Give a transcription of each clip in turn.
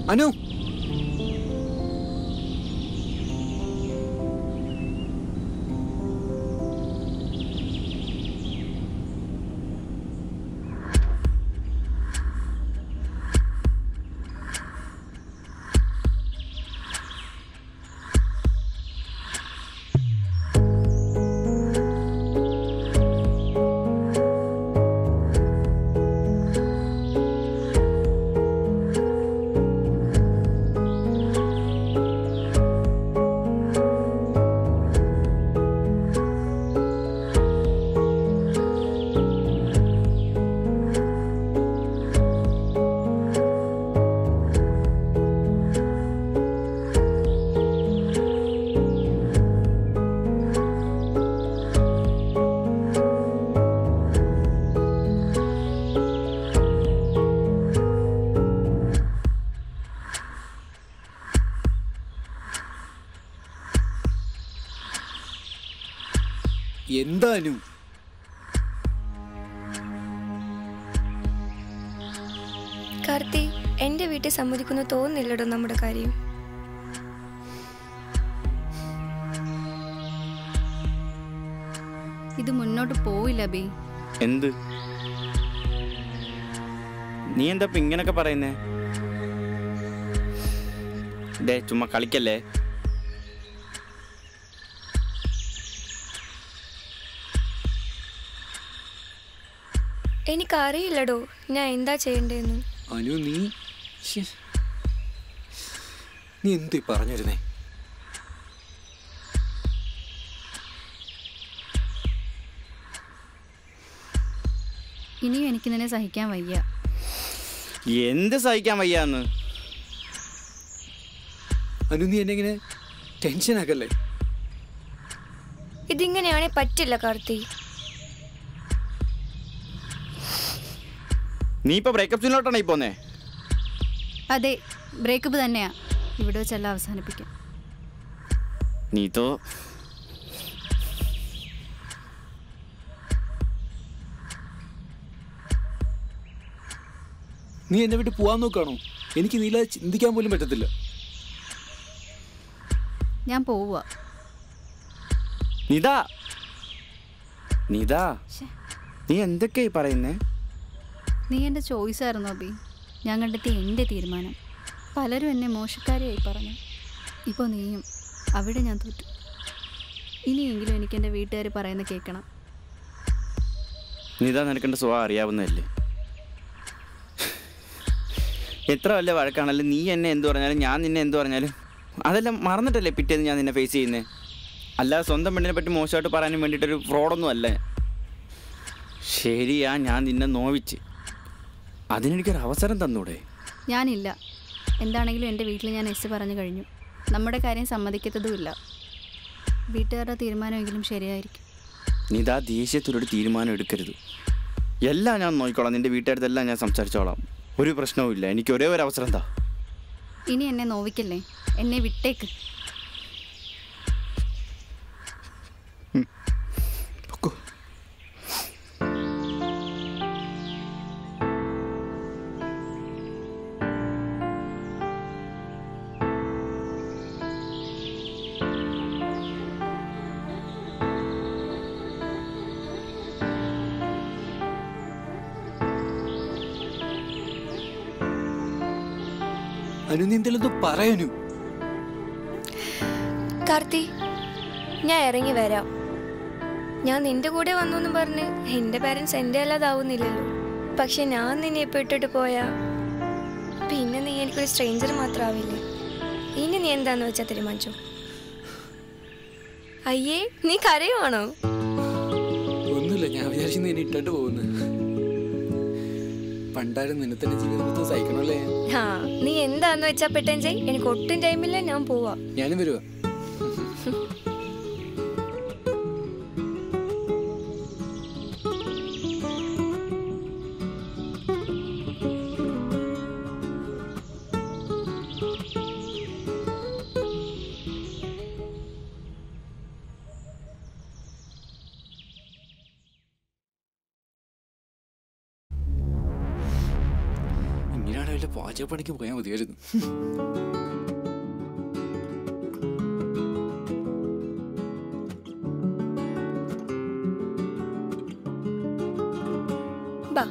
അനു എന്താ അനു കാർത്തി എന്റെ വീട്ടിൽ സമ്മതിക്കുന്നു തോന്നുന്നില്ലടോ നമ്മുടെ കാര്യം ഇത് മുന്നോട്ട് പോവില്ല ബി എന്ത് നീ എന്താ ഇപ്പൊ ഇങ്ങനൊക്കെ പറയുന്നേ ഡേ ചുമ്മാ കളിക്കല്ലേ എനിക്കറിയില്ലടോ ഞാൻ എന്താ ചെയ്യണ്ടേന്ന് അനു നീ ശ്ശെ. നീ എന്ത് പറഞ്ഞിരുന്നേ ഇനിയും എനിക്ക് നിന്നെ സഹിക്കാൻ വയ്യ എന്ത് സഹിക്കാൻ വയ്യാന്ന് അനു നീ എന്നെ ഇങ്ങനെ ടെൻഷൻ ആക്കല്ലേ ഇതിങ്ങനെയാണെ പറ്റില്ല കാർത്തി നീ ഇപ്പൊ ബ്രേക്കപ്പ് സീനിലോട്ടാണ് ഈ പോന്നേ അതെ ബ്രേക്കപ്പ് തന്നെയാ ഇവിടെ വെച്ചെല്ലാം അവസാനിപ്പിക്കാം നീ തോ നീ എന്നെ വിട്ട് പോവാൻ നോക്കാണോ എനിക്ക് നീല ചിന്തിക്കാൻ പോലും പറ്റത്തില്ല ഞാൻ പോവുക നിതാ നിതാ ശ്ശെ. നീ എന്തൊക്കെയായി പറയുന്നേ നീ എൻ്റെ ചോയ്സ് ആയിരുന്നു അബി ഞാൻ കണ്ടെത്തിയ എൻ്റെ തീരുമാനം പലരും എന്നെ മോശക്കാരിയായി പറഞ്ഞു ഇപ്പോൾ നീയും അവിടെ ഞാൻ തോറ്റു ഇനിയെങ്കിലും എനിക്ക് എൻ്റെ വീട്ടുകാർ പറയുന്ന കേൾക്കണം നിതാ നിനക്കെൻ്റെ സ്വഭാവം അറിയാവുന്നതല്ലേ എത്ര വലിയ വഴക്കാണല്ലോ നീ എന്നെ എന്ത് പറഞ്ഞാലും ഞാൻ നിന്നെ എന്ത് പറഞ്ഞാലും അതെല്ലാം മറന്നിട്ടല്ലേ പിറ്റേന്ന് ഞാൻ നിന്നെ ഫേസ് ചെയ്യുന്നത് അല്ലാതെ സ്വന്തം പെണ്ണിനെ പറ്റി മോശമായിട്ട് പറയാനും വേണ്ടിയിട്ടൊരു ഫ്രോഡൊന്നും അല്ല ശരിയാ ഞാൻ നിന്നെ നോവിച്ച് അതിനെനിക്കൊരു അവസരം തന്നൂടെ ഞാനില്ല എന്താണെങ്കിലും എൻ്റെ വീട്ടിൽ ഞാൻ എസ് പറഞ്ഞു കഴിഞ്ഞു നമ്മുടെ കാര്യം സമ്മതിക്കത്തതുമില്ല വീട്ടുകാരുടെ തീരുമാനമെങ്കിലും ശരിയായിരിക്കും നിതാ ദേഷ്യത്തിലൊരു തീരുമാനം എടുക്കരുത് എല്ലാം ഞാൻ നോക്കിക്കോളാം നിന്റെ വീട്ടുകാരത്തെല്ലാം ഞാൻ സംസാരിച്ചോളാം ഒരു പ്രശ്നവുമില്ല എനിക്ക് ഒരേ ഒരു അവസരം എന്താ ഇനി എന്നെ നോവിക്കല്ലേ എന്നെ വിട്ടേക്ക് പൊക്കോ അനു നീ എന്തെങ്കിലും പറയാനു കാർത്തി ഞാൻ ഇറങ്ങി വരാം ഞാൻ നിന്റെ കൂടെ വന്നു എന്ന് പറഞ്ഞ് എന്റെ പാരൻസ് എന്റെ അല്ലാതാവുന്നില്ലല്ലോ പക്ഷെ ഞാൻ നിന്നെ ഇപ്പൊ ഇട്ടിട്ട് പോയാ പിന്നെ നീ എനിക്കൊരു സ്ട്രേഞ്ചർ മാത്രമാവില്ലേ ഇനി നീ എന്താന്ന് വെച്ചാ തീരുമാനിച്ചോ അയ്യേ നീ കരയുവാണോ ഒന്നുമില്ല ഞാൻ വിചാരിച്ചു നീ എന്നെ ഇട്ടിട്ട് പോകുന്നു പണ്ടാരും നിന്നെ തന്നെ ജീവിതത്തിൽ സഹിക്കണമല്ലേ ആ നീ എന്താന്ന് വെച്ചാ പെട്ടെന്ന് ചെയ് എനിക്ക് ഒട്ടും ടൈമില്ല ഞാൻ പോവാ ഞാനും വരുവാ ഇങ്ങനെയാണ് വല്ല പാചകപ്പണിക്ക് പോയാൽ മതിയായിരുന്നു ബാ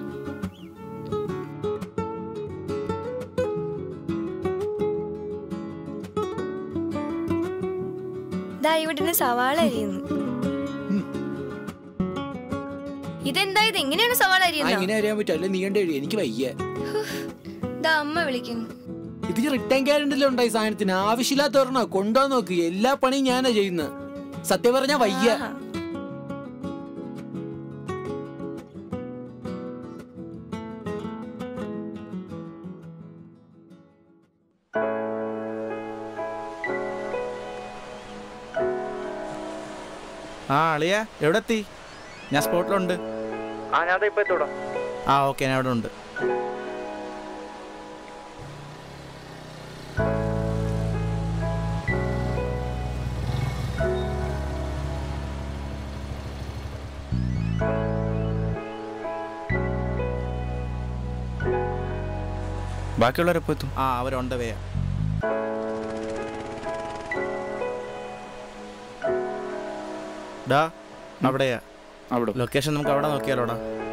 ദാ ഇവിടുന്ന് സവാള അരിയുന്നു ഇതെന്താ ഇത് എങ്ങനെയാണ് സവാള ആ അരിയുന്നത് ഇങ്ങനെ അറിയാൻ പറ്റും അല്ലെ നീ കണ്ടേ എനിക്ക് വയ്യ ദാ അമ്മ വിളിക്കുന്നു ഇത് റിട്ടേൺ ഗ്യാരണ്ടിലും ഉണ്ടായി സാധനത്തിന് ആവശ്യമില്ലാത്ത ഒരെണ്ണ കൊണ്ടുപോകാൻ നോക്ക് എല്ലാ പണിയും ഞാനാ ചെയ്യുന്നത് സത്യം പറഞ്ഞാ വയ്യ ആഹാ. ആ അളിയ എവിടെ എത്തി ഞാൻ സ്പോട്ടിലുണ്ട് ആ ഞാൻ ഇപ്പൊ എത്തോടാ ആ ഓക്കെ ഞാൻ അവിടെ ഉണ്ട് ബാക്കിയുള്ളവരെപ്പോ എത്തും ആ അവരുണ്ട് വേ ഡാ അവിടെയാ അവിടെ ലൊക്കേഷൻ നമുക്ക് അവിടെ നോക്കിയാലോടാ